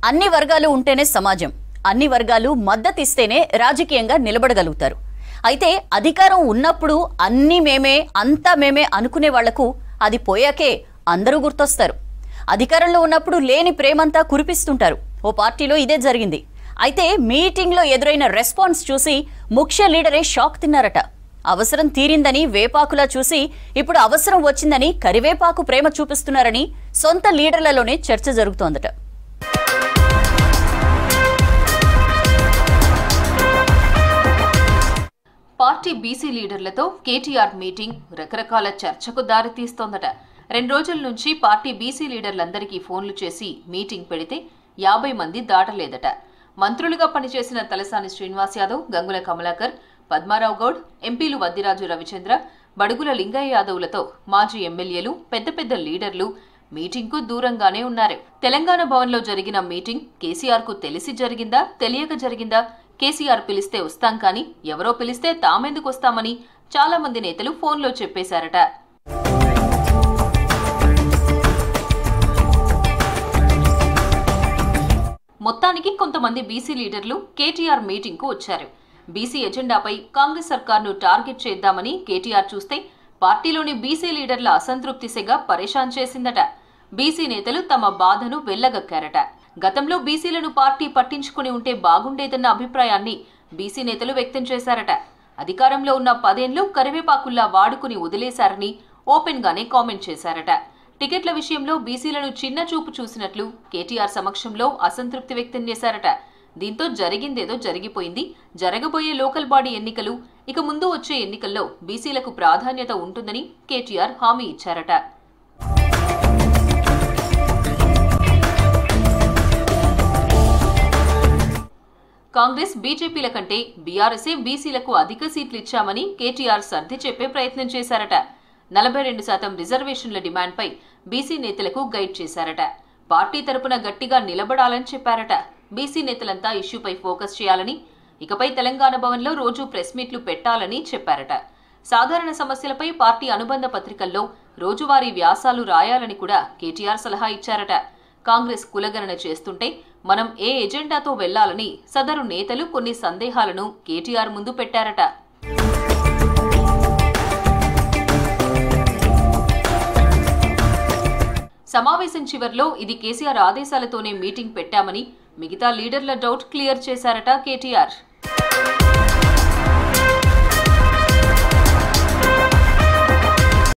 అన్ని వర్గాలు ఉంటేనే సమాజం అన్ని వర్గాలు మద్దతిస్తేనే రాజకీయంగా నిలబడగలుగుతారు అయితే అధికారం ఉన్నప్పుడు అన్నీ మేమే అంతా మేమే అనుకునే వాళ్లకు అది పోయాకే అందరూ గుర్తొస్తారు అధికారంలో ఉన్నప్పుడు లేని ప్రేమంతా కురిపిస్తుంటారు ఓ పార్టీలో ఇదే జరిగింది అయితే మీటింగ్లో ఎదురైన రెస్పాన్స్ చూసి ముఖ్య లీడరే షాక్ తిన్నారట అవసరం తీరిందని వేపాకులా చూసి ఇప్పుడు అవసరం వచ్చిందని కరివేపాకు ప్రేమ చూపిస్తున్నారని సొంత లీడర్లలోనే చర్చ జరుగుతోందట పార్టీ బీసీ లీడర్లతో కేటీఆర్ మీటింగ్ రకరకాల చర్చకు దారితీస్తోందట రెండు రోజుల నుంచి పార్టీ బీసీ లీడర్లందరికీ ఫోన్లు చేసి మీటింగ్ పెడితే యాభై మంది దాటలేదట మంత్రులుగా పనిచేసిన తలసాని శ్రీనివాస్ యాదవ్ గంగుల కమలాకర్ పద్మారావు గౌడ్ ఎంపీలు వద్దిరాజు రవిచంద్ర బడుగుల లింగయ్య యాదవ్లతో మాజీ ఎమ్మెల్యేలు పెద్ద పెద్ద లీడర్లు మీటింగ్కు దూరంగానే ఉన్నారు తెలంగాణ భవన్లో జరిగిన మీటింగ్ కేసీఆర్ కు తెలిసి జరిగిందా తెలియక జరిగిందా కేసీఆర్ పిలిస్తే వస్తాం కానీ ఎవరో పిలిస్తే తామెందుకు వస్తామని చాలా మంది నేతలు ఫోన్లో చెప్పేశారట మొత్తానికి కొంతమంది బీసీ లీడర్లు కేటీఆర్ మీటింగ్కు వచ్చారు బీసీ ఎజెండాపై కాంగ్రెస్ సర్కార్ను టార్గెట్ చేద్దామని కేటీఆర్ చూస్తే పార్టీలోని బీసీ లీడర్ల అసంతృప్తి సెగ పరేషాన్ చేసిందట బీసీ నేతలు తమ బాధను వెళ్లగక్కారట గతంలో బీసీలను పార్టీ పట్టించుకుని ఉంటే బాగుండేదన్న అభిప్రాయాన్ని బీసీ నేతలు వ్యక్తం చేశారట అధికారంలో ఉన్న పదేండ్లు కరివేపాకుల్లా వాడుకుని వదిలేశారని ఓపెన్ గానే కామెంట్ చేశారట టికెట్ల విషయంలో బీసీలను చిన్న చూపు చూసినట్లు కేటీఆర్ సమక్షంలో అసంతృప్తి వ్యక్తం చేశారట దీంతో జరిగిందేదో జరిగిపోయింది జరగబోయే లోకల్ బాడీ ఎన్నికలు ఇక ముందు వచ్చే ఎన్నికల్లో బీసీలకు ప్రాధాన్యత ఉంటుందని కేటీఆర్ హామీ ఇచ్చారట కాంగ్రెస్ బీజేపీల కంటే బీఆర్ఎస్ఏ బీసీలకు అధిక సీట్లు ఇచ్చామని కేటీఆర్ సర్ది చెప్పే ప్రయత్నం చేశారట నలభై రెండు శాతం రిజర్వేషన్ల డిమాండ్పై బీసీ నేతలకు గైడ్ చేశారట పార్టీ తరపున గట్టిగా నిలబడాలని చెప్పారట బీసీ నేతలంతా ఇష్యూపై ఫోకస్ చేయాలని ఇకపై తెలంగాణ భవన్లో రోజు ప్రెస్ మీట్లు పెట్టాలని చెప్పారట సాధారణ సమస్యలపై పార్టీ అనుబంధ పత్రికల్లో రోజువారీ వ్యాసాలు రాయాలని కూడా కేటీఆర్ సలహా ఇచ్చారట కాంగ్రెస్ కులగణన చేస్తుంటే మనం ఏ ఎజెండాతో వెళ్లాలని సదరు నేతలు కొన్ని సందేహాలను కేటీఆర్ ముందు పెట్టారట సమావేశం చివర్లో ఇది కేసీఆర్ ఆదేశాలతోనే మీటింగ్ పెట్టామని మిగతా లీడర్ల డౌట్ క్లియర్ చేశారట కేటీఆర్